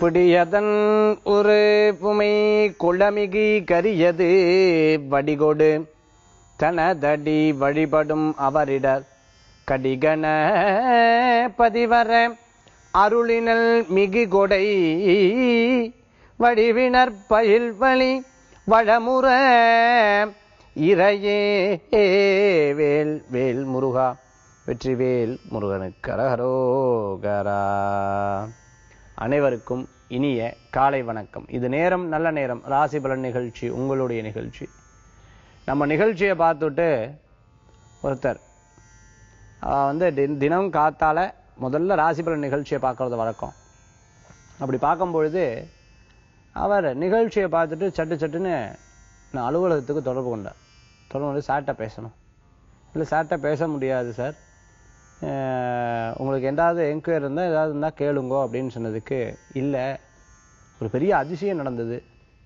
பிடியதன் ஒரு புமை குளமிகி கரியது வடிகொடு தனதடி வழிபடும் அவரிடர் கடிகன பதிவர அருளினல் மிகு கொடை வடிவினர் பயில் வழி வளமுற இறையே வேல் வேல் முருகா வெற்றிவேல் முருகனுக்கு அரகரோகரா அனைவருக்கும் இனிய காலை வணக்கம் இது நேரம் நல்ல நேரம் ராசி பலன் நிகழ்ச்சி உங்களுடைய நிகழ்ச்சி நம்ம நிகழ்ச்சியை பார்த்துட்டு ஒருத்தர் ஆஹ் வந்து தி- தினம் காத்தால முதல்ல ராசி பலன் நிகழ்ச்சியை பார்க்கறது வழக்கம் அப்படி பார்க்கும் பொழுது அவர் நிகழ்ச்சியை பார்த்துட்டு சட்டு சட்டுன்னு நான் அலுவலகத்துக்கு தொடர்பு கொண்டார் தொடர்பு கொண்டு சார்கிட்ட பேசணும் இல்லை சார்கிட்ட பேச முடியாது சார் அஹ் உங்களுக்கு எதாவது என்கொயரி இருந்தால் ஏதாவது இருந்தால் கேளுங்கோ அப்படின்னு சொன்னதுக்கு இல்லை ஒரு பெரிய அதிசயம் நடந்தது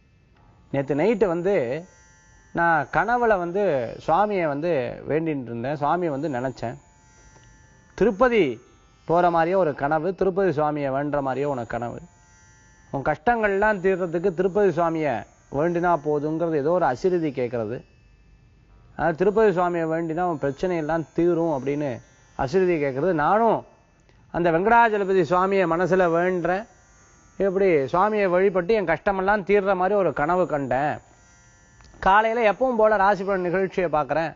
நேற்று நைட்டு வந்து நான் கனவுல வந்து சுவாமியை வந்து வேண்டின்னு இருந்தேன் சுவாமியை வந்து நினச்சேன் திருப்பதி போகிற மாதிரியே ஒரு கனவு திருப்பதி சுவாமியை வேண்டுற மாதிரியே உனக்கு கனவு உன் கஷ்டங்கள்லாம் தீர்றதுக்கு திருப்பதி சுவாமியை வேண்டினா போதுங்கிறது ஏதோ ஒரு அசிறுதி கேட்கறது அதாவது திருப்பதி சுவாமியை வேண்டினா உன் பிரச்சனை எல்லாம் தீரும் அப்படின்னு அசிறுதி கேட்கறது நானும் அந்த வெங்கடாஜலபதி சுவாமியை மனசுல வேண்டுறேன் இப்படி சுவாமியை வழிபட்டு என் கஷ்டமெல்லாம் தீர்ற மாதிரி ஒரு கனவு கண்டேன் காலையில எப்பவும் போல ராசி பலன் நிகழ்ச்சியை பார்க்குறேன்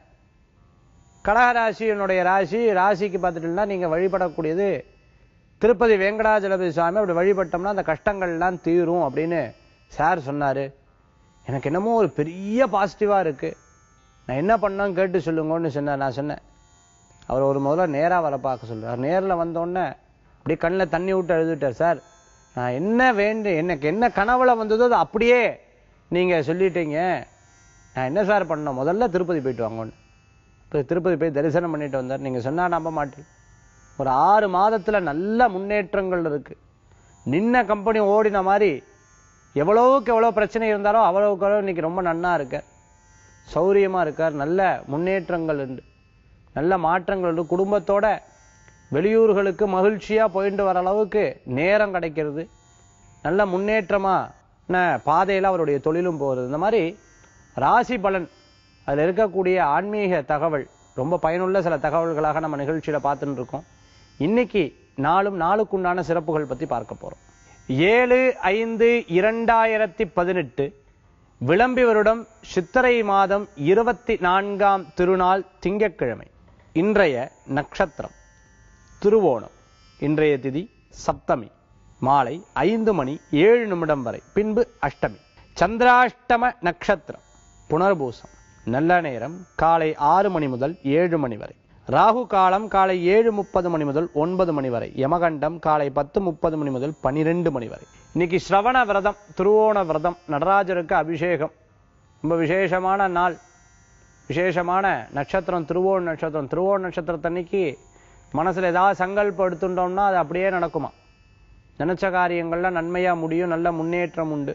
கடகராசியினுடைய ராசி ராசிக்கு பார்த்துட்டீங்கன்னா நீங்க வழிபடக்கூடியது திருப்பதி வெங்கடாஜலபதி சுவாமி அப்படி வழிபட்டோம்னா அந்த கஷ்டங்கள்லாம் தீரும் அப்படின்னு சார் சொன்னாரு எனக்கு என்னமோ ஒரு பெரிய பாசிட்டிவா இருக்கு நான் என்ன பண்ணோம் கேட்டு சொல்லுங்கன்னு சொன்னார் நான் சொன்னேன் அவர் ஒரு முதல்ல நேரா வர பார்க்க சொல்றார் நேர்ல வந்த உடனே அப்படியே கண்ணில் தண்ணி விட்டு எழுதிட்டார் சார் நான் என்ன வேண்டு எனக்கு என்ன கனவுல வந்ததோ அது அப்படியே நீங்க சொல்லிட்டீங்க நான் என்ன சார் பண்ணோம் முதல்ல திருப்பதி போயிட்டு வாங்கன்னு போய் திருப்பதி போய் தரிசனம் பண்ணிட்டு வந்தார் நீங்க சொன்னா நம்ப மாட்டேன் ஒரு ஆறு மாதத்துல நல்ல முன்னேற்றங்கள் இருக்கு நின்ன கம்பெனி ஓடின மாதிரி எவ்வளவுக்கு எவ்வளவு பிரச்சனை இருந்தாலும் அவ்வளவுக்கு அவ்வளவு இன்னைக்கு ரொம்ப நன்னா இருக்கார் சௌரியமா இருக்கார் நல்ல முன்னேற்றங்கள் உண்டு நல்ல மாற்றங்கள் உண்டு குடும்பத்தோட வெளியூர்களுக்கு மகிழ்ச்சியா போயிட்டு வர அளவுக்கு நேரம் கிடைக்கிறது நல்ல முன்னேற்றமா பாதையில அவருடைய தொழிலும் போகிறது இந்த மாதிரி ராசி பலன் அதுல இருக்கக்கூடிய ஆன்மீக தகவல் ரொம்ப பயனுள்ள சில தகவல்களாக நம்ம நிகழ்ச்சியில பார்த்துட்டு இருக்கோம் இன்னைக்கு நாளும் நாளுக்குண்டான சிறப்புகள் பத்தி பார்க்க போறோம் ஏழு ஐந்து இரண்டாயிரத்தி பதினெட்டு விளம்பி வருடம் சித்திரை மாதம் இருபத்தி நான்காம் திருநாள் திங்கட்கிழமை இன்றைய நட்சத்திரம் திருவோணம் இன்றைய திதி சப்தமி மாலை ஐந்து மணி ஏழு நிமிடம் வரை பின்பு அஷ்டமி சந்திராஷ்டம நட்சத்திரம் புனர்பூசம் நல்ல நேரம் காலை ஆறு மணி முதல் ஏழு மணி வரை ராகு காலம் காலை ஏழு முப்பது மணி முதல் ஒன்பது மணி வரை யமகண்டம் காலை பத்து முப்பது மணி முதல் பனிரெண்டு மணி வரை இன்னைக்கு ஸ்ரவண விரதம் திருவோண விரதம் நடராஜருக்கு அபிஷேகம் ரொம்ப விசேஷமான நாள் விசேஷமான நட்சத்திரம் திருவோண நட்சத்திரம் திருவோண நட்சத்திரத்தன்னைக்கு மனசுல ஏதாவது சங்கல்பம் எடுத்துட்டோம்னா அது அப்படியே நடக்குமா நினைச்ச காரியங்கள்லாம் நன்மையா முடியும் நல்ல முன்னேற்றம் உண்டு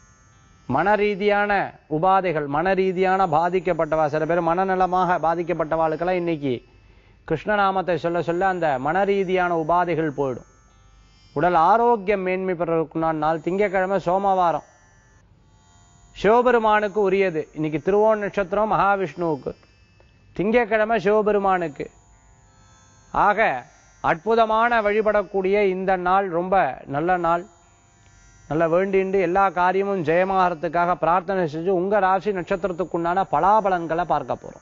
மன ரீதியான உபாதைகள் மன ரீதியான பாதிக்கப்பட்டவா சில பேர் மனநலமாக பாதிக்கப்பட்டவாளுக்கெல்லாம் இன்னைக்கு கிருஷ்ணநாமத்தை சொல்ல சொல்ல அந்த மன ரீதியான உபாதைகள் போயிடும் உடல் ஆரோக்கியம் மேன்மை பெறக்கூடிய நாள் திங்கட்கிழமை சோமவாரம் சிவபெருமானுக்கு உரியது இன்னைக்கு திருவோண நட்சத்திரம் மகாவிஷ்ணுவுக்கு திங்கட்கிழமை சிவபெருமானுக்கு ஆக அற்புதமான வழிபடக்கூடிய இந்த நாள் ரொம்ப நல்ல நாள் நல்ல வேண்டிண்டு எல்லா காரியமும் ஜெயமாகறதுக்காக பிரார்த்தனை செஞ்சு உங்க ராசி நட்சத்திரத்துக்குண்டான பலாபலன்களை பார்க்க போறோம்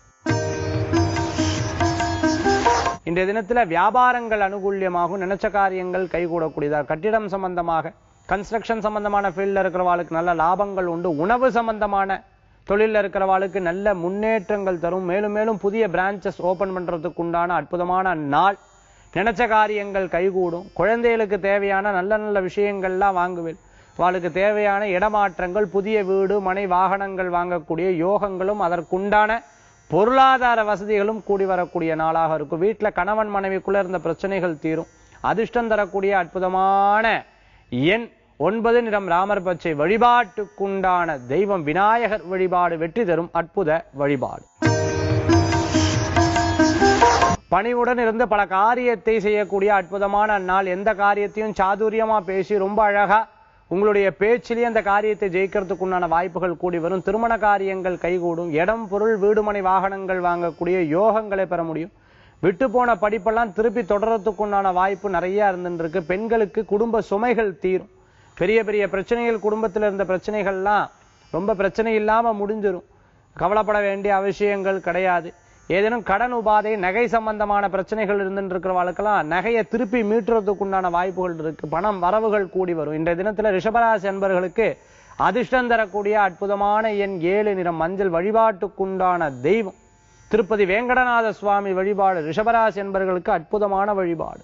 இன்றைய தினத்துல வியாபாரங்கள் அனுகூல்யமாகும் நினைச்ச காரியங்கள் கைகூடக்கூடியதா கட்டிடம் சம்பந்தமாக கன்ஸ்ட்ரக்ஷன் சம்பந்தமான ஃபீல்ட்ல இருக்கிறவாளுக்கு நல்ல லாபங்கள் உண்டு உணவு சம்பந்தமான தொழில்ல இருக்கிறவாளுக்கு நல்ல முன்னேற்றங்கள் தரும் மேலும் மேலும் புதிய பிரான்ச்சஸ் ஓபன் பண்றதுக்கு உண்டான அற்புதமான நாள் நினைச்ச காரியங்கள் கைகூடும் குழந்தைகளுக்கு தேவையான நல்ல நல்ல விஷயங்கள்லாம் வாங்குவேன் அவளுக்கு தேவையான இடமாற்றங்கள் புதிய வீடு மனை வாகனங்கள் வாங்கக்கூடிய யோகங்களும் அதற்குண்டான பொருளாதார வசதிகளும் கூடி வரக்கூடிய நாளாக இருக்கும் வீட்டுல கணவன் மனைவிக்குள்ள இருந்த பிரச்சனைகள் தீரும் அதிர்ஷ்டம் தரக்கூடிய அற்புதமான எண் ஒன்பது நிறம் ராமர் பச்சை வழிபாட்டுக்குண்டான தெய்வம் விநாயகர் வழிபாடு வெற்றி தரும் அற்புத வழிபாடு பணிவுடன் இருந்து பல காரியத்தை செய்யக்கூடிய அற்புதமான நாள் எந்த காரியத்தையும் சாதுரியமா பேசி ரொம்ப அழகா உங்களுடைய பேச்சிலேயே அந்த காரியத்தை ஜெயிக்கிறதுக்கு உண்டான வாய்ப்புகள் கூடி வரும் திருமண காரியங்கள் கைகூடும் இடம் பொருள் வீடுமனை வாகனங்கள் வாங்கக்கூடிய யோகங்களை பெற முடியும் விட்டு போன படிப்பெல்லாம் திருப்பி தொடர்றதுக்கு உண்டான வாய்ப்பு நிறைய இருந்துட்டு இருக்கு பெண்களுக்கு குடும்ப சுமைகள் தீரும் பெரிய பெரிய பிரச்சனைகள் குடும்பத்தில் இருந்த பிரச்சனைகள்லாம் ரொம்ப பிரச்சனை இல்லாம முடிஞ்சிரும் கவலைப்பட வேண்டிய அவசியங்கள் கிடையாது ஏதேனும் கடன் உபாதை நகை சம்பந்தமான பிரச்சனைகள் இருந்துட்டு இருக்கிறவாளுக்கெல்லாம் நகையை திருப்பி மீட்டுறதுக்கு உண்டான வாய்ப்புகள் இருக்கு பணம் வரவுகள் கூடி வரும் இன்றைய தினத்துல ரிஷபராசி என்பவர்களுக்கு அதிர்ஷ்டம் தரக்கூடிய அற்புதமான எண் ஏழு நிறம் மஞ்சள் வழிபாட்டுக்குண்டான தெய்வம் திருப்பதி வேங்கடநாத சுவாமி வழிபாடு ரிஷபராசி என்பவர்களுக்கு அற்புதமான வழிபாடு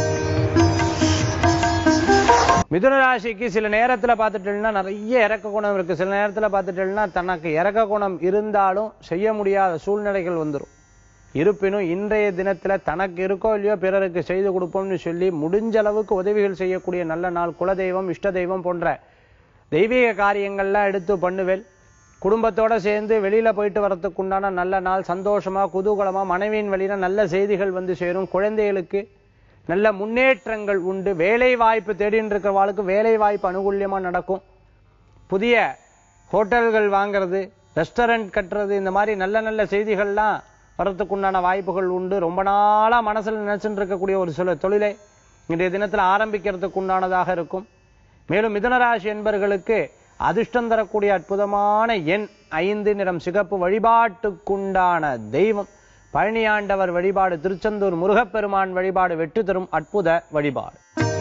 மிதுன ராசிக்கு சில நேரத்துல பார்த்துட்டீங்கன்னா நிறைய இறக்க குணம் இருக்கு சில நேரத்துல பார்த்துட்டீங்கன்னா தனக்கு இறக்க குணம் இருந்தாலும் செய்ய முடியாத சூழ்நிலைகள் வந்துரும் இருப்பினும் இன்றைய தினத்துல தனக்கு இருக்கோ இல்லையோ பிறருக்கு செய்து கொடுப்போம்னு சொல்லி முடிஞ்ச அளவுக்கு உதவிகள் செய்யக்கூடிய நல்ல நாள் குலதெய்வம் இஷ்ட தெய்வம் போன்ற தெய்வீக காரியங்கள்லாம் எடுத்து பண்ணுவேல் குடும்பத்தோட சேர்ந்து வெளியில போயிட்டு வரதுக்கு உண்டான நல்ல நாள் சந்தோஷமா குதூகலமா மனைவியின் வழியில நல்ல செய்திகள் வந்து சேரும் குழந்தைகளுக்கு நல்ல முன்னேற்றங்கள் உண்டு வேலை வாய்ப்பு தேடின்னு இருக்கிறவாளுக்கு வேலை வாய்ப்பு அனுகூல்யமா நடக்கும் புதிய ஹோட்டல்கள் வாங்குறது ரெஸ்டாரண்ட் கட்டுறது இந்த மாதிரி நல்ல நல்ல செய்திகள்லாம் வரத்துக்கு உண்டான வாய்ப்புகள் உண்டு ரொம்ப நாளா மனசுல நினைச்சுட்டு இருக்கக்கூடிய ஒரு சில தொழிலை இன்றைய தினத்துல ஆரம்பிக்கிறதுக்கு உண்டானதாக இருக்கும் மேலும் மிதுனராசி என்பர்களுக்கு அதிர்ஷ்டம் தரக்கூடிய அற்புதமான எண் ஐந்து நிறம் சிகப்பு வழிபாட்டுக்குண்டான தெய்வம் பழனியாண்டவர் வழிபாடு திருச்செந்தூர் முருகப்பெருமான் வழிபாடு வெற்றி தரும் அற்புத வழிபாடு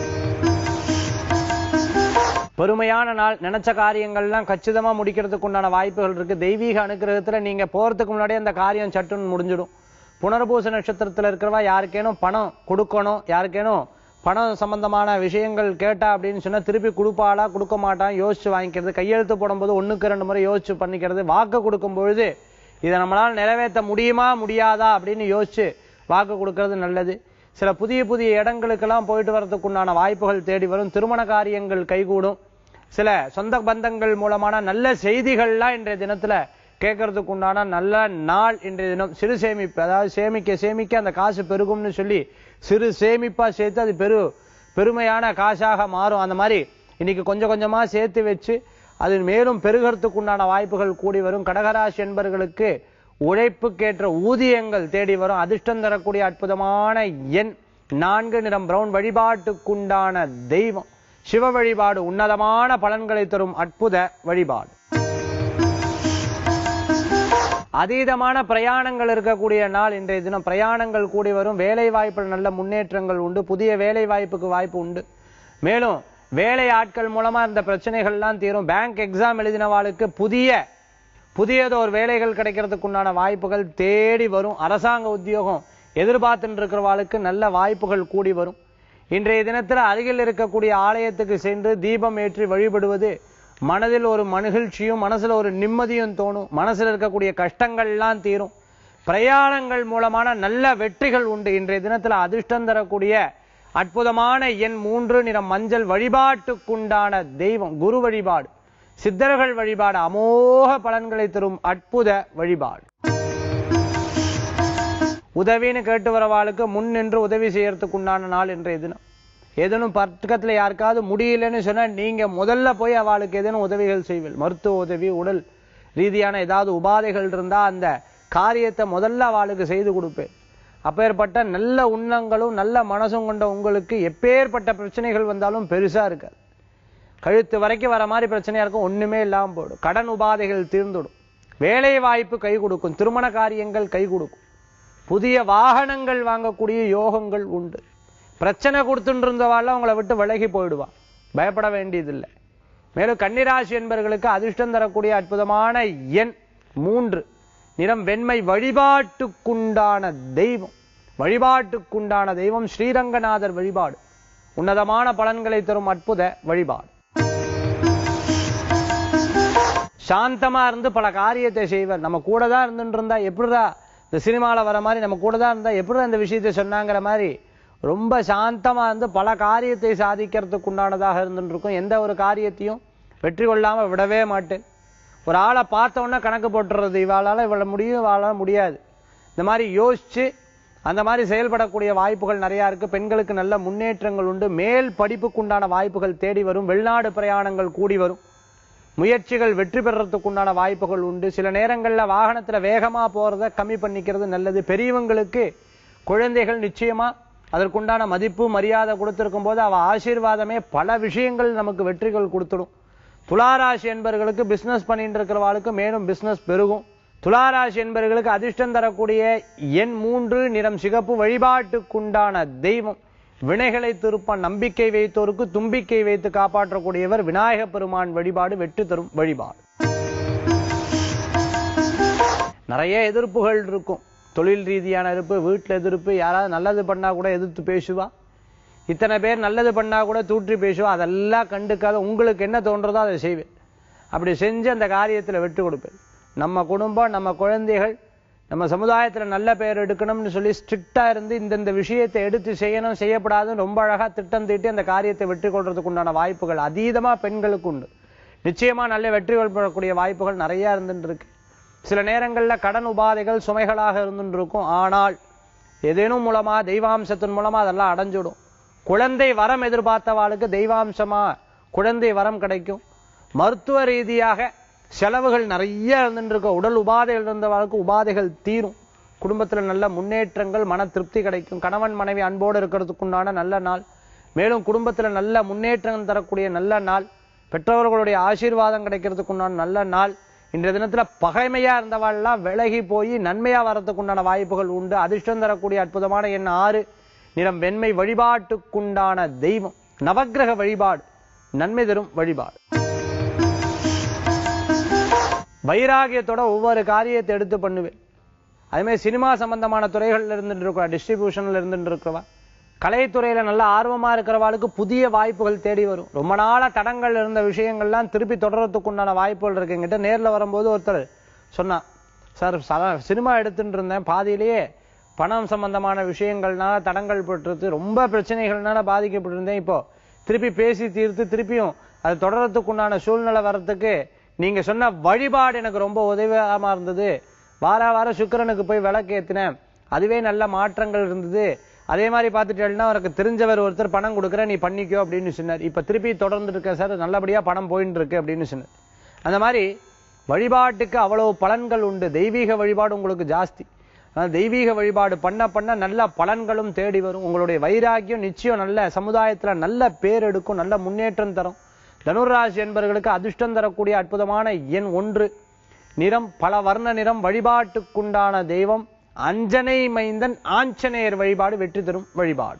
பெருமையான நாள் நினைச்ச காரியங்கள்லாம் கச்சிதமா முடிக்கிறதுக்கு உண்டான வாய்ப்புகள் இருக்கு தெய்வீக அனுகிரகத்துல நீங்க போறதுக்கு முன்னாடியே அந்த காரியம் சட்டுன்னு முடிஞ்சிடும் புனர்பூச நட்சத்திரத்துல இருக்கிறவா யாருக்கேனும் பணம் கொடுக்கணும் யாருக்கேனும் பணம் சம்பந்தமான விஷயங்கள் கேட்டா அப்படின்னு சொன்னா திருப்பி கொடுப்பாளா கொடுக்க மாட்டான் யோசிச்சு வாங்கிக்கிறது கையெழுத்து போடும்போது ஒண்ணுக்கு ரெண்டு முறை யோசிச்சு பண்ணிக்கிறது வாக்கு கொடுக்கும் பொழுது இதை நம்மளால நிறைவேற்ற முடியுமா முடியாதா அப்படின்னு யோசிச்சு வாக்கு கொடுக்கறது நல்லது சில புதிய புதிய இடங்களுக்கெல்லாம் போயிட்டு வரதுக்கு உண்டான வாய்ப்புகள் தேடி வரும் திருமண காரியங்கள் கைகூடும் சில சொந்த பந்தங்கள் மூலமான நல்ல செய்திகள்லாம் இன்றைய தினத்துல கேட்கறதுக்கு உண்டான நல்ல நாள் இன்றைய தினம் சிறு சேமிப்பு அதாவது சேமிக்க சேமிக்க அந்த காசு பெருகும்னு சொல்லி சிறு சேமிப்பா சேர்த்து அது பெரு பெருமையான காசாக மாறும் அந்த மாதிரி இன்னைக்கு கொஞ்சம் கொஞ்சமா சேர்த்து வச்சு அது மேலும் பெருகிறதுக்கு உண்டான வாய்ப்புகள் கூடி வரும் கடகராசி என்பர்களுக்கு உழைப்புக்கேற்ற ஊதியங்கள் தேடி வரும் அதிர்ஷ்டம் தரக்கூடிய அற்புதமான எண் நான்கு நிறம் பிரவுன் வழிபாட்டுக்குண்டான தெய்வம் சிவ வழிபாடு உன்னதமான பலன்களை தரும் அற்புத வழிபாடு அதீதமான பிரயாணங்கள் இருக்கக்கூடிய நாள் இன்றைய தினம் பிரயாணங்கள் கூடி வரும் வேலை வாய்ப்பில் நல்ல முன்னேற்றங்கள் உண்டு புதிய வேலை வாய்ப்புக்கு வாய்ப்பு உண்டு மேலும் வேலை ஆட்கள் மூலமா இந்த பிரச்சனைகள்லாம் தீரும் பேங்க் எக்ஸாம் எழுதினவாளுக்கு புதிய புதியதோர் வேலைகள் கிடைக்கிறதுக்கு உண்டான வாய்ப்புகள் தேடி வரும் அரசாங்க உத்தியோகம் எதிர்பார்த்துட்டு இருக்கிறவாளுக்கு நல்ல வாய்ப்புகள் கூடி வரும் இன்றைய தினத்துல அருகில் இருக்கக்கூடிய ஆலயத்துக்கு சென்று தீபம் ஏற்றி வழிபடுவது மனதில் ஒரு மகிழ்ச்சியும் மனசுல ஒரு நிம்மதியும் தோணும் மனசுல இருக்கக்கூடிய கஷ்டங்கள்லாம் தீரும் பிரயாணங்கள் மூலமான நல்ல வெற்றிகள் உண்டு இன்றைய தினத்துல அதிர்ஷ்டம் தரக்கூடிய அற்புதமான எண் மூன்று நிறம் மஞ்சள் வழிபாட்டுக்குண்டான தெய்வம் குரு வழிபாடு சித்தர்கள் வழிபாடு அமோக பலன்களை தரும் அற்புத வழிபாடு உதவின்னு கேட்டு வரவாளுக்கு முன் நின்று உதவி செய்யறதுக்கு உண்டான நாள் இன்றைய தினம் ஏதேனும் பக்கத்துல யாருக்காவது முடியலன்னு சொன்னா நீங்க முதல்ல போய் அவளுக்கு ஏதேனும் உதவிகள் செய்வீள் மருத்துவ உதவி உடல் ரீதியான ஏதாவது உபாதைகள் இருந்தா அந்த காரியத்தை முதல்ல அவளுக்கு செய்து கொடுப்பேன் அப்பேற்பட்ட நல்ல உண்ணங்களும் நல்ல மனசும் கொண்ட உங்களுக்கு எப்பேற்பட்ட பிரச்சனைகள் வந்தாலும் பெருசா இருக்காது கழுத்து வரைக்கும் வர மாதிரி பிரச்சனையா இருக்கும் ஒண்ணுமே இல்லாம போயிடும் கடன் உபாதைகள் தீர்ந்துடும் வேலை வாய்ப்பு கை கொடுக்கும் திருமண காரியங்கள் கை கொடுக்கும் புதிய வாகனங்கள் வாங்கக்கூடிய யோகங்கள் உண்டு பிரச்சனை கொடுத்துட்டு இருந்தவாள் உங்களை விட்டு விலகி போயிடுவா பயப்பட வேண்டியதில்லை மேலும் கன்னிராசி என்பவர்களுக்கு அதிர்ஷ்டம் தரக்கூடிய அற்புதமான எண் மூன்று நிறம் வெண்மை வழிபாட்டுக்குண்டான தெய்வம் வழிபாட்டுக்குண்டான தெய்வம் ஸ்ரீரங்கநாதர் வழிபாடு உன்னதமான பலன்களை தரும் அற்புத வழிபாடு சாந்தமா இருந்து பல காரியத்தை செய்வர் நம்ம கூட தான் இருந்துட்டு இருந்தா எப்படிடா இந்த சினிமால வர மாதிரி நம்ம கூட தான் இருந்தா எப்படிடா இந்த விஷயத்தை சொன்னாங்கிற மாதிரி ரொம்ப சாந்தமா இருந்து பல காரியத்தை சாதிக்கிறதுக்கு உண்டானதாக இருந்துட்டு இருக்கும் எந்த ஒரு காரியத்தையும் வெற்றி கொள்ளாம விடவே மாட்டேன் ஒரு ஆளை பார்த்த உடனே கணக்கு போட்டுறது இவாளால இவள முடியும் இவாளால முடியாது இந்த மாதிரி யோசிச்சு அந்த மாதிரி செயல்படக்கூடிய வாய்ப்புகள் நிறைய இருக்கு பெண்களுக்கு நல்ல முன்னேற்றங்கள் உண்டு மேல் படிப்புக்குண்டான வாய்ப்புகள் தேடி வரும் வெளிநாடு பிரயாணங்கள் கூடி வரும் முயற்சிகள் வெற்றி பெறறதுக்கு உண்டான வாய்ப்புகள் உண்டு சில நேரங்கள்ல வாகனத்துல வேகமா போறத கம்மி பண்ணிக்கிறது நல்லது பெரியவங்களுக்கு குழந்தைகள் நிச்சயமா அதற்குண்டான மதிப்பு மரியாதை கொடுத்திருக்கும் போது அவ ஆசீர்வாதமே பல விஷயங்கள் நமக்கு வெற்றிகள் கொடுத்துடும் துளாராசி என்பவர்களுக்கு பிசினஸ் பண்ணிட்டு இருக்கிறவாளுக்கு மேலும் பிசினஸ் பெருகும் துளாராசி என்பவர்களுக்கு அதிர்ஷ்டம் தரக்கூடிய எண் மூன்று நிறம் சிகப்பு வழிபாட்டுக்குண்டான தெய்வம் வினைகளை திருப்ப நம்பிக்கை வைத்தோருக்கு தும்பிக்கை வைத்து காப்பாற்றக்கூடியவர் விநாயக பெருமான் வழிபாடு வெற்றி தரும் வழிபாடு நிறைய எதிர்ப்புகள் இருக்கும் தொழில் ரீதியான எதிர்ப்பு வீட்டுல எதிர்ப்பு யாராவது நல்லது பண்ணா கூட எதிர்த்து பேசுவா இத்தனை பேர் நல்லது பண்ணா கூட தூற்றி பேசுவா அதெல்லாம் கண்டுக்காத உங்களுக்கு என்ன தோன்றதோ அதை செய்வேன் அப்படி செஞ்சு அந்த காரியத்துல வெற்றி கொடுப்பேன் நம்ம குடும்பம் நம்ம குழந்தைகள் நம்ம சமுதாயத்துல நல்ல பெயர் எடுக்கணும்னு சொல்லி ஸ்ட்ரிக்டா இருந்து இந்தந்த விஷயத்தை எடுத்து செய்யணும் செய்யப்படாதுன்னு ரொம்ப அழகா திட்டம் தீட்டி அந்த காரியத்தை வெற்றி கொள்றதுக்கு உண்டான வாய்ப்புகள் அதீதமா பெண்களுக்கு உண்டு நிச்சயமா நல்ல வெற்றிகள் பெறக்கூடிய வாய்ப்புகள் நிறைய இருந்துட்டு இருக்கு சில நேரங்கள்ல கடன் உபாதைகள் சுமைகளாக இருந்துட்டு இருக்கும் ஆனால் ஏதேனும் மூலமா தெய்வாம்சத்தின் மூலமா அதெல்லாம் அடைஞ்சிடும் குழந்தை வரம் எதிர்பார்த்தவாளுக்கு தெய்வாம்சமா குழந்தை வரம் கிடைக்கும் மருத்துவ ரீதியாக செலவுகள் நிறைய இருந்துட்டு இருக்கும் உடல் உபாதைகள் இருந்தவர்களுக்கு உபாதைகள் தீரும் குடும்பத்துல நல்ல முன்னேற்றங்கள் மன திருப்தி கிடைக்கும் கணவன் மனைவி அன்போடு இருக்கிறதுக்குண்டான நல்ல நாள் மேலும் குடும்பத்துல நல்ல முன்னேற்றம் தரக்கூடிய நல்ல நாள் பெற்றவர்களுடைய ஆசீர்வாதம் கிடைக்கிறதுக்குண்டான நல்ல நாள் இன்றைய தினத்துல பகைமையா இருந்தவாள்லாம் விலகி போய் நன்மையா வர்றதுக்குண்டான வாய்ப்புகள் உண்டு அதிர்ஷ்டம் தரக்கூடிய அற்புதமான எண் ஆறு நிறம் வெண்மை வழிபாட்டுக்குண்டான தெய்வம் நவக்கிரக வழிபாடு நன்மை தரும் வழிபாடு வைராகியத்தோட ஒவ்வொரு காரியத்தை எடுத்து பண்ணுவேன் அதே மாதிரி சினிமா சம்பந்தமான துறைகள்ல இருந்துட்டு இருக்கிற டிஸ்ட்ரிபியூஷன்ல இருந்துட்டு இருக்கிறவா கலைத்துறையில நல்ல ஆர்வமா இருக்கிறவாளுக்கு புதிய வாய்ப்புகள் தேடி வரும் ரொம்ப நாளா தடங்கள் இருந்த விஷயங்கள்லாம் திருப்பி தொடர்றதுக்கு உண்டான வாய்ப்புகள் இருக்கு என்கிட்ட நேர்ல வரும்போது ஒருத்தர் சொன்னா சார் ச- சினிமா எடுத்துட்டு இருந்தேன் பாதியிலேயே பணம் சம்பந்தமான விஷயங்கள்னால தடங்கள் பட்டுறது ரொம்ப பிரச்சனைகள்னால பாதிக்கப்பட்டிருந்தேன் இப்போ திருப்பி பேசி தீர்த்து திருப்பியும் அது தொடர்றதுக்கு உண்டான சூழ்நிலை வர்றதுக்கு நீங்க சொன்ன வழிபாடு எனக்கு ரொம்ப உதவிகரமா இருந்தது வார வாரம் சுக்கிரனுக்கு போய் விளக்கு ஏத்தினேன் அதுவே நல்ல மாற்றங்கள் இருந்தது அதே மாதிரி பார்த்துட்டேன்னா அவருக்கு தெரிஞ்சவர் ஒருத்தர் பணம் கொடுக்குறேன் நீ பண்ணிக்கோ அப்படின்னு சொன்னார் இப்ப திருப்பி தொடர்ந்து இருக்க சார் நல்லபடியா பணம் போயின்னு இருக்கு அப்படின்னு சொன்னார் அந்த மாதிரி வழிபாட்டுக்கு அவ்வளவு பலன்கள் உண்டு தெய்வீக வழிபாடு உங்களுக்கு ஜாஸ்தி ஆனா தெய்வீக வழிபாடு பண்ண பண்ண நல்ல பலன்களும் தேடி வரும் உங்களுடைய வைராக்கியம் நிச்சயம் நல்ல சமுதாயத்துல நல்ல பேர் எடுக்கும் நல்ல முன்னேற்றம் தரும் தனுராசி என்பவர்களுக்கு அதிர்ஷ்டம் தரக்கூடிய அற்புதமான எண் ஒன்று நிறம் பல வர்ண நிறம் வழிபாட்டுக்குண்டான தெய்வம் அஞ்சனை மைந்தன் ஆஞ்சநேயர் வழிபாடு வெற்றி தரும் வழிபாடு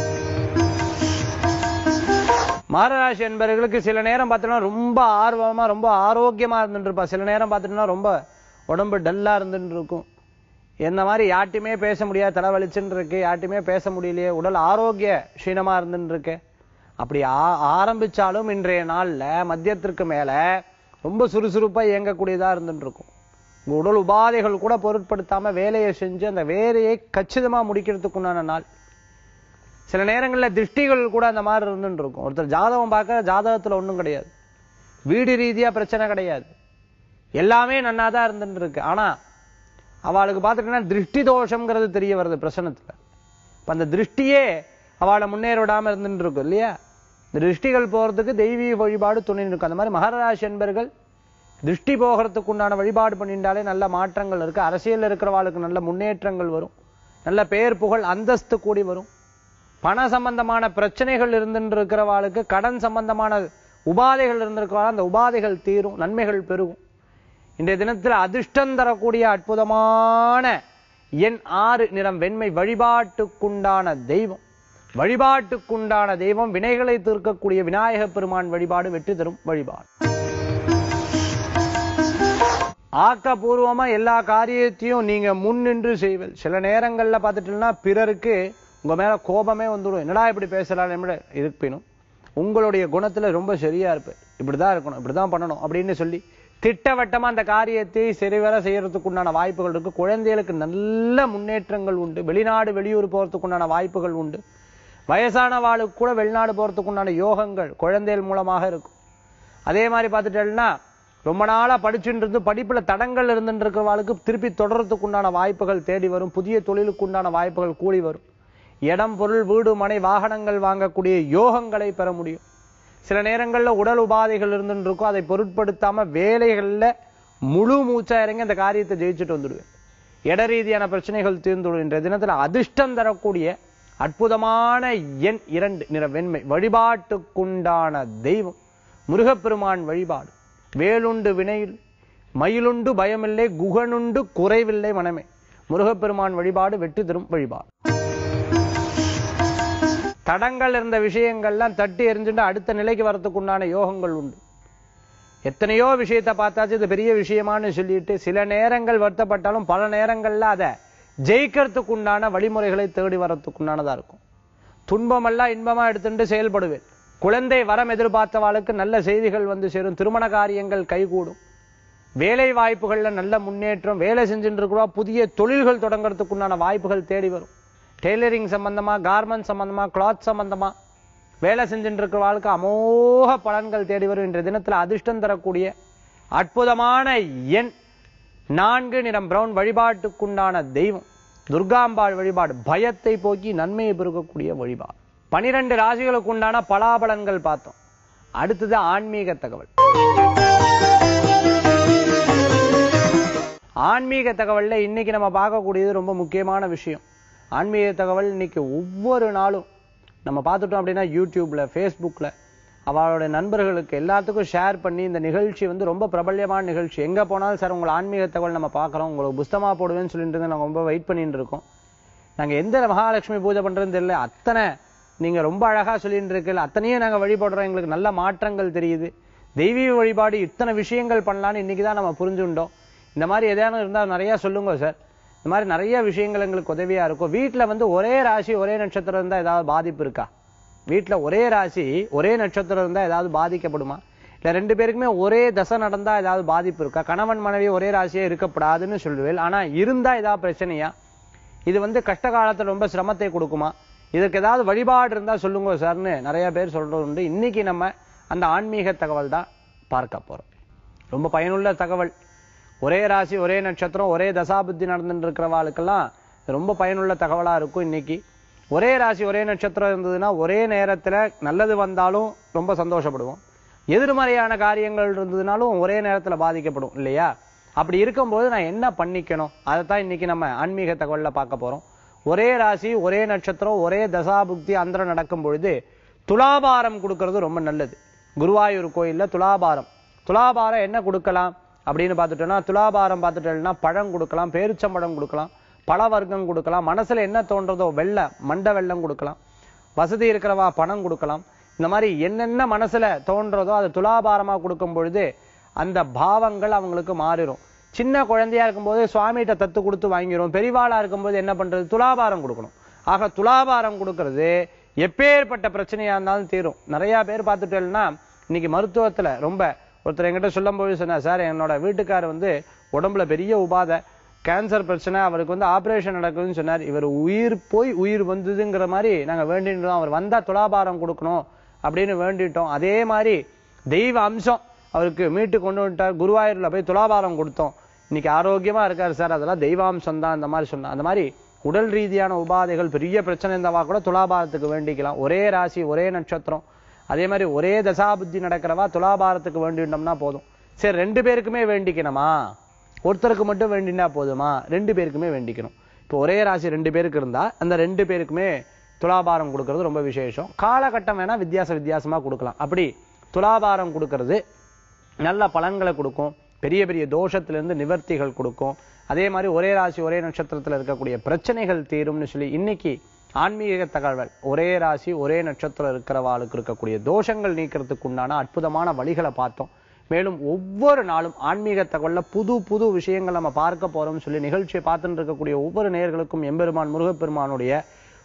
மாரராசி என்பவர்களுக்கு சில நேரம் பார்த்தோம்னா ரொம்ப ஆர்வமா ரொம்ப ஆரோக்கியமா இருந்துட்டு இருப்பா சில நேரம் பார்த்துட்டோம்னா ரொம்ப உடம்பு டல்லா இருந்துட்டு இருக்கும் இந்த மாதிரி யார்ட்டையுமே பேச முடியாது தலைவலிச்சுன்னு இருக்கு யார்ட்டையுமே பேச முடியலையே உடல் ஆரோக்கிய க்ஷீணமா இருந்துட்டு இருக்கு அப்படி ஆ- ஆரம்பிச்சாலும் இன்றைய நாள்ல மத்தியத்திற்கு மேல ரொம்ப சுறுசுறுப்பா இயங்கக்கூடியதா இருந்துட்டு இருக்கும் உங்க உடல் உபாதைகள் கூட பொருட்படுத்தாம வேலையை செஞ்சு அந்த வேலையை கச்சிதமா முடிக்கிறதுக்கு உண்டான நாள் சில நேரங்கள்ல திருஷ்டிகள் கூட அந்த மாதிரி இருந்துட்டு இருக்கும் ஒருத்தர் ஜாதகம் பார்க்க ஜாதகத்துல ஒண்ணும் கிடையாது வீடு ரீதியா பிரச்சனை கிடையாது எல்லாமே நன்னாதான் இருந்துட்டு இருக்கு ஆனா அவளுக்கு பார்த்துட்டீங்கன்னா திருஷ்டி தோஷம்ங்கிறது தெரிய வருது பிரசனத்துல இப்ப அந்த திருஷ்டியே அவளை முன்னேற விடாம இருந்துட்டு இருக்கும் இல்லையா இந்த திருஷ்டிகள் போறதுக்கு தெய்வீக வழிபாடு துணை இருக்கும் அந்த மாதிரி மகராசி என்பர்கள் திருஷ்டி போகிறதுக்கு உண்டான வழிபாடு பண்ணிட்டாலே நல்ல மாற்றங்கள் இருக்கு அரசியல்ல இருக்கிறவாளுக்கு நல்ல முன்னேற்றங்கள் வரும் நல்ல பெயர் புகழ் அந்தஸ்து கூடி வரும் பண சம்பந்தமான பிரச்சனைகள் இருந்துட்டு இருக்கிறவாளுக்கு கடன் சம்பந்தமான உபாதைகள் இருந்திருக்கிறவா அந்த உபாதைகள் தீரும் நன்மைகள் பெருகும் இன்றைய தினத்தில் அதிர்ஷ்டம் தரக்கூடிய அற்புதமான எண் ஆறு நிறம் வெண்மை வழிபாட்டுக்குண்டான தெய்வம் வழிபாட்டுக்குண்டான தெய்வம் வினைகளை தீர்க்கக்கூடிய விநாயகப் பெருமான் வழிபாடு வெற்றி தரும் வழிபாடு ஆக்கப்பூர்வமா எல்லா காரியத்தையும் நீங்க முன்னின்று செய்வது சில நேரங்கள்ல பார்த்துட்டீங்கன்னா பிறருக்கு உங்க மேல கோபமே வந்துடும் என்னடா இப்படி பேசலாம் இருப்பினும் உங்களுடைய குணத்துல ரொம்ப சரியா இருப்பேன் இப்படிதான் இருக்கணும் இப்படிதான் பண்ணணும் அப்படின்னு சொல்லி திட்டவட்டமா அந்த காரியத்தை சரிவர செய்யறதுக்கு உண்டான வாய்ப்புகள் இருக்கு குழந்தைகளுக்கு நல்ல முன்னேற்றங்கள் உண்டு வெளிநாடு வெளியூர் போறதுக்கு உண்டான வாய்ப்புகள் உண்டு வயசான வாளுக்கு கூட வெளிநாடு போறதுக்கு உண்டான யோகங்கள் குழந்தைகள் மூலமாக இருக்கும் அதே மாதிரி பார்த்துட்டேன்னா ரொம்ப நாளா படிச்சுட்டு இருந்து படிப்புல தடங்கள் இருந்துட்டு இருக்கிறவாளுக்கு திருப்பி தொடர்றதுக்கு உண்டான வாய்ப்புகள் தேடி வரும் புதிய தொழிலுக்கு உண்டான வாய்ப்புகள் கூடி வரும் இடம் பொருள் வீடு மனை வாகனங்கள் வாங்கக்கூடிய யோகங்களை பெற முடியும் சில நேரங்கள்ல உடல் உபாதைகள் இருந்துட்டு இருக்கும் அதை பொருட்படுத்தாம வேலைகள்ல முழு மூச்சா இறங்கி அந்த காரியத்தை ஜெயிச்சுட்டு வந்துடுவேன் இட ரீதியான பிரச்சனைகள் தீர்ந்துடும் இன்றைய தினத்துல அதிர்ஷ்டம் தரக்கூடிய அற்புதமான எண் இரண்டு நிற வெண்மை வழிபாட்டுக்குண்டான தெய்வம் முருகப்பெருமான் வழிபாடு வேலுண்டு வினையில் மயிலுண்டு பயமில்லை குகனுண்டு குறைவில்லை மனமே முருகப்பெருமான் வழிபாடு வெற்றி தரும் வழிபாடு தடங்கள் இருந்த விஷயங்கள்லாம் தட்டி எறிஞ்சுட்டு அடுத்த நிலைக்கு வரதுக்கு உண்டான யோகங்கள் உண்டு எத்தனையோ விஷயத்தை பார்த்தாச்சு இது பெரிய விஷயமான்னு சொல்லிட்டு சில நேரங்கள் வருத்தப்பட்டாலும் பல நேரங்கள்ல அதை ஜெயிக்கிறதுக்கு உண்டான வழிமுறைகளை தேடி வரத்துக்கு உண்டானதா இருக்கும் துன்பமெல்லாம் இன்பமா எடுத்துட்டு செயல்படுவேன் குழந்தை வரம் எதிர்பார்த்தவாளுக்கு நல்ல செய்திகள் வந்து சேரும் திருமண காரியங்கள் கைகூடும் வேலை வாய்ப்புகள்ல நல்ல முன்னேற்றம் வேலை செஞ்சுட்டு இருக்கிறவா புதிய தொழில்கள் தொடங்குறதுக்கு உண்டான வாய்ப்புகள் தேடி வரும் டெய்லரிங் சம்பந்தமா கார்மெண்ட் சம்பந்தமா கிளாத் சம்பந்தமா வேலை செஞ்சுட்டு இருக்கிறவாளுக்கு அமோக பலன்கள் தேடி வரும் இன்றைய தினத்துல அதிர்ஷ்டம் தரக்கூடிய அற்புதமான எண் நான்கு நிறம் பிரவுன் வழிபாட்டுக்குண்டான தெய்வம் துர்காம்பாள் வழிபாடு பயத்தை போக்கி நன்மையை பெருக்கக்கூடிய வழிபாடு பனிரெண்டு ராசிகளுக்கு உண்டான பலாபலன்கள் பார்த்தோம் அடுத்தது ஆன்மீக தகவல் ஆன்மீக தகவல்ல இன்னைக்கு நம்ம பார்க்கக்கூடியது ரொம்ப முக்கியமான விஷயம் ஆன்மீக தகவல் இன்னைக்கு ஒவ்வொரு நாளும் நம்ம பார்த்துட்டோம் அப்படின்னா யூடியூப்ல ஃபேஸ்புக்ல அவளோட நண்பர்களுக்கு எல்லாத்துக்கும் ஷேர் பண்ணி இந்த நிகழ்ச்சி வந்து ரொம்ப பிரபல்யமான நிகழ்ச்சி எங்க போனாலும் சார் உங்களை ஆன்மீக தகவல் நம்ம பார்க்குறோம் உங்களுக்கு புஸ்தமா போடுவேன்னு சொல்லிட்டு இருந்து நாங்க ரொம்ப வெயிட் பண்ணிட்டு இருக்கோம் நாங்க எந்த மகாலட்சுமி பூஜை பண்றதுன்னு தெரியல அத்தனை நீங்க ரொம்ப அழகா சொல்லிட்டு இருக்கல அத்தனையும் நாங்க வழிபடுறோம் எங்களுக்கு நல்ல மாற்றங்கள் தெரியுது தெய்வீக வழிபாடு இத்தனை விஷயங்கள் பண்ணலாம்னு இன்னைக்கு தான் நம்ம புரிஞ்சுட்டோம் இந்த மாதிரி எதாவது இருந்தால் நிறைய சொல்லுங்க சார் இந்த மாதிரி நிறைய விஷயங்கள் எங்களுக்கு உதவியா இருக்கும் வீட்டுல வந்து ஒரே ராசி ஒரே நட்சத்திரம் இருந்தா ஏதாவது பாதிப்பு இருக்கா வீட்டுல ஒரே ராசி ஒரே நட்சத்திரம் இருந்தா ஏதாவது பாதிக்கப்படுமா இல்ல ரெண்டு பேருக்குமே ஒரே தசை நடந்தா ஏதாவது பாதிப்பு இருக்கா கணவன் மனைவி ஒரே ராசியே இருக்கப்படாதுன்னு சொல்லுவேன் ஆனா இருந்தா ஏதாவது பிரச்சனையா இது வந்து கஷ்ட காலத்துல ரொம்ப சிரமத்தை கொடுக்குமா இதுக்கு ஏதாவது வழிபாடு இருந்தா சொல்லுங்க சார்னு நிறைய பேர் சொல்றது உண்டு இன்னைக்கு நம்ம அந்த ஆன்மீக தகவல் தான் பார்க்க போறோம் ரொம்ப பயனுள்ள தகவல் ஒரே ராசி ஒரே நட்சத்திரம் ஒரே தசாபுத்தி நடந்துட்டு இருக்கிறவாளுக்கெல்லாம் இது ரொம்ப பயனுள்ள தகவலா இருக்கும் இன்னைக்கு ஒரே ராசி ஒரே நட்சத்திரம் இருந்ததுன்னா ஒரே நேரத்துல நல்லது வந்தாலும் ரொம்ப சந்தோஷப்படுவோம் எதிர்மறையான காரியங்கள் இருந்ததுனாலும் ஒரே நேரத்துல பாதிக்கப்படும் இல்லையா அப்படி இருக்கும்போது நான் என்ன பண்ணிக்கணும் அதைத்தான் இன்னைக்கு நம்ம ஆன்மீக தகவல்ல பார்க்க போறோம் ஒரே ராசி ஒரே நட்சத்திரம் ஒரே தசாபுக்தி அந்தரம் நடக்கும் பொழுது துலாபாரம் கொடுக்கறது ரொம்ப நல்லது குருவாயூர் கோயில்ல துலாபாரம் துலாபாரம் என்ன கொடுக்கலாம் அப்படின்னு பார்த்துட்டோம்னா துலாபாரம் பார்த்துட்டோம்னா பழம் கொடுக்கலாம் பேரிச்சம்பழம் கொடுக்கலாம் பழ வர்க்கம் கொடுக்கலாம் மனசுல என்ன தோன்றதோ வெள்ளை மண்டை வெள்ளம் கொடுக்கலாம் வசதி இருக்கிறவா பணம் கொடுக்கலாம் இந்த மாதிரி என்னென்ன மனசுல தோன்றதோ அதை துலாபாரமா கொடுக்கும் பொழுது அந்த பாவங்கள் அவங்களுக்கு மாறிடும் சின்ன குழந்தையா இருக்கும்போது சுவாமிகிட்ட தத்து கொடுத்து வாங்கிரும் பெரியவாளா இருக்கும்போது என்ன பண்றது துலாபாரம் கொடுக்கணும் ஆக துலாபாரம் கொடுக்கறது எப்பேற்பட்ட பிரச்சனையா இருந்தாலும் தீரும் நிறைய பேர் பார்த்துட்டேன்னா இன்னைக்கு மருத்துவத்துல ரொம்ப ஒருத்தர் என்கிட்ட சொல்லும்போது சொன்னார் சார் என்னோட வீட்டுக்காரர் வந்து உடம்புல பெரிய உபாதை கேன்சர் பிரச்சனை அவருக்கு வந்து ஆபரேஷன் நடக்குதுன்னு சொன்னார் இவர் உயிர் போய் உயிர் வந்ததுங்கிற மாதிரி நாங்க வேண்டிட்டோம் அவர் வந்தா துலாபாரம் கொடுக்கணும் அப்படின்னு வேண்டிட்டோம் அதே மாதிரி தெய்வ அம்சம் அவருக்கு மீட்டு கொண்டு வந்துட்டார் குருவாயூர்ல போய் துலாபாரம் கொடுத்தோம் இன்னைக்கு ஆரோக்கியமா இருக்காரு சார் அதெல்லாம் தெய்வாம்சம் தான் அந்த மாதிரி சொன்னா அந்த மாதிரி உடல் ரீதியான உபாதைகள் பெரிய பிரச்சனை இருந்தவா கூட துலாபாரத்துக்கு வேண்டிக்கலாம் ஒரே ராசி ஒரே நட்சத்திரம் அதே மாதிரி ஒரே தசாபுத்தி நடக்கிறவா துலாபாரத்துக்கு வேண்டிட்டோம்னா போதும் சரி ரெண்டு பேருக்குமே வேண்டிக்கணுமா ஒருத்தருக்கு மட்டும் வேண்டினா போதுமா ரெண்டு பேருக்குமே வேண்டிக்கணும் இப்போ ஒரே ராசி ரெண்டு பேருக்கு இருந்தா அந்த ரெண்டு பேருக்குமே துலாபாரம் கொடுக்கறது ரொம்ப விசேஷம் காலகட்டம் வேணா வித்தியாச வித்தியாசமா கொடுக்கலாம் அப்படி துலாபாரம் கொடுக்கறது நல்ல பலன்களை கொடுக்கும் பெரிய பெரிய தோஷத்திலிருந்து நிவர்த்திகள் கொடுக்கும் அதே மாதிரி ஒரே ராசி ஒரே நட்சத்திரத்துல இருக்கக்கூடிய பிரச்சனைகள் தீரும்னு சொல்லி இன்னைக்கு ஆன்மீக தகவல் ஒரே ராசி ஒரே நட்சத்திரம் இருக்கிறவாளுக்கு இருக்கக்கூடிய தோஷங்கள் நீக்கிறதுக்கு உண்டான அற்புதமான வழிகளை பார்த்தோம் மேலும் ஒவ்வொரு நாளும் ஆன்மீக தகவல்ல புது புது விஷயங்கள் நம்ம பார்க்க போறோம்னு சொல்லி நிகழ்ச்சியை பார்த்துட்டு இருக்கக்கூடிய ஒவ்வொரு நேயர்களுக்கும் எம்பெருமான் முருகப்பெருமானுடைய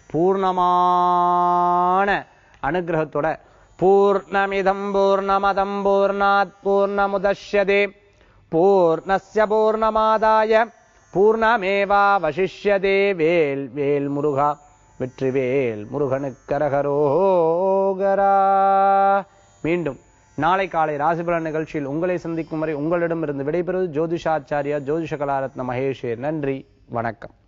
பூர்ணமான அனுகிரகத்தோட பூர்ணமிதம் பூர்ணமதம் பூர்ணாத் பூர்ணமுதஷ்யதே பூர்ணஸ்ய பூர்ணமாதாய பூர்ணமேவா வசிஷ்யதே வேல் வேல் முருகா வெற்றிவேல் முருகனுக்கரகரோகரா மீண்டும் நாளை காலை ராசிபலன் நிகழ்ச்சியில் உங்களை சந்திக்கும் வரை உங்களிடமிருந்து விடைபெறுவது ஜோதிஷாச்சாரியா ஜோதிஷ கலாரத்ன மகேஷே நன்றி வணக்கம்